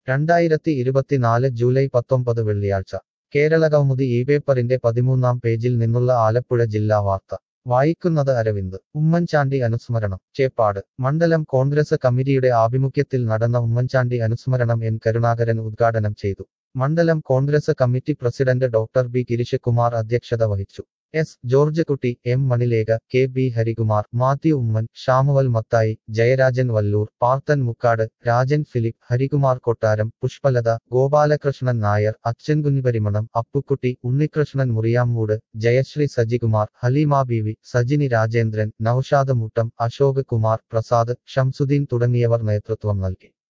രണ്ടായിരത്തി ഇരുപത്തിനാല് ജൂലൈ പത്തൊമ്പത് വെള്ളിയാഴ്ച കേരളകൗമുദി ഈ പേപ്പറിന്റെ പതിമൂന്നാം പേജിൽ നിന്നുള്ള ആലപ്പുഴ ജില്ലാ വാർത്ത വായിക്കുന്നത് അരവിന്ദ് ഉമ്മൻചാണ്ടി അനുസ്മരണം ചേപ്പാട് മണ്ഡലം കോൺഗ്രസ് കമ്മിറ്റിയുടെ ആഭിമുഖ്യത്തിൽ നടന്ന ഉമ്മൻചാണ്ടി അനുസ്മരണം എൻ കരുണാകരൻ ഉദ്ഘാടനം ചെയ്തു മണ്ഡലം Congress committee president doctor B Girishakumar അധ്യക്ഷത വഹിച്ചു S George Kutty M Manilekha K B Harikumar Mathew Oommen Samuel Mathai Jayarajan Valloor Parthan Mukkad Rajan Philip Harikumar Kottaram Pushpalatha Gopalakrishnan Nair അച്ഛൻകുഞ്ഞുപരിമണം Appukutty Unnikrishnan മുറിയാമ്മൂട് Jayashree Sajikumar Haleema ബീവി സജിനി രാജേന്ദ്രൻ നൌഷാദ് മുട്ടം അശോക് കുമാർ പ്രസാദ് ഷംസുദ്ദീൻ തുടങ്ങിയവർ നേതൃത്വം നൽകി